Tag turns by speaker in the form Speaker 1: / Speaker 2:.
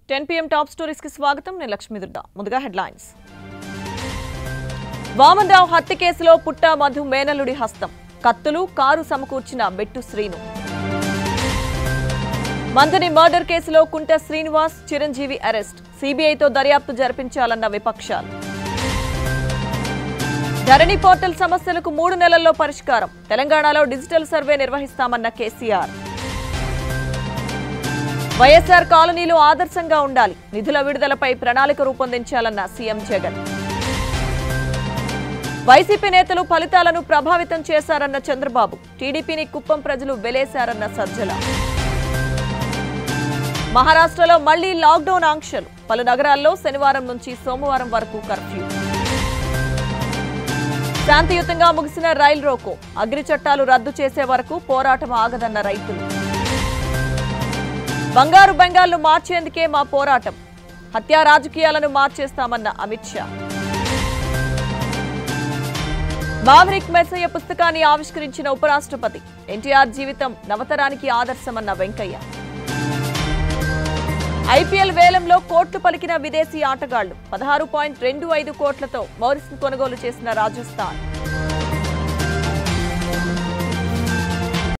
Speaker 1: ten PM top stories కి స్వాగతం నేను లక్ష్మీ దుర్గా ముందుగా హెడ్లైన్స్ వామన్ రావు హత్య కేసులో పుట్ట మధు మేనలుడి హస్తం కత్తులు కారు సమకూర్చిన బెట్టు శ్రీను మందని మర్డర్ కేసులో కుంట శ్రీనివాస్ చిరంజీవి అరెస్ట్ సిబిఐతో దర్యాప్తు జరిపించాలన్న విపక్షాలు ధరణి పోర్టల్ సమస్యలకు మూడు నెలల్లో పరిష్కారం తెలంగాణలో డిజిటల్ సర్వే నిర్వహిస్తామన్న కేసీఆర్ వైఎస్ఆర్ కాలనీలు ఆదర్శంగా ఉండాలి నిధుల విడుదలపై ప్రణాళిక రూపొందించాలన్న సీఎం జగన్ వైసీపీ నేతలు ఫలితాలను ప్రభావితం చేశారన్న చంద్రబాబు టీడీపీని కుప్పం ప్రజలు వెలేశారన్న సజ్జల మహారాష్ట్రలో మళ్లీ లాక్డౌన్ ఆంక్షలు పలు నగరాల్లో శనివారం నుంచి సోమవారం వరకు కర్ఫ్యూ శాంతియుతంగా ముగిసిన రైల్ రోకో అగ్ని చట్టాలు రద్దు చేసే వరకు పోరాటం ఆగదన్న రైతులు బంగారు బెంగాల్ను మార్చేందుకే మా పోరాటం హత్యా రాజకీయాలను మార్చేస్తామన్న అమిత్ షా మావరిక్ మెస్సయ్య పుస్తకాన్ని ఆవిష్కరించిన ఉపరాష్ట్రపతి ఎన్టీఆర్ జీవితం నవతరానికి ఆదర్శమన్న వెంకయ్య ఐపీఎల్ వేలంలో కోట్లు పలికిన విదేశీ ఆటగాళ్లు పదహారు పాయింట్ రెండు ఐదు కోట్లతో మౌరిస్ను కొనుగోలు చేసిన రాజస్థాన్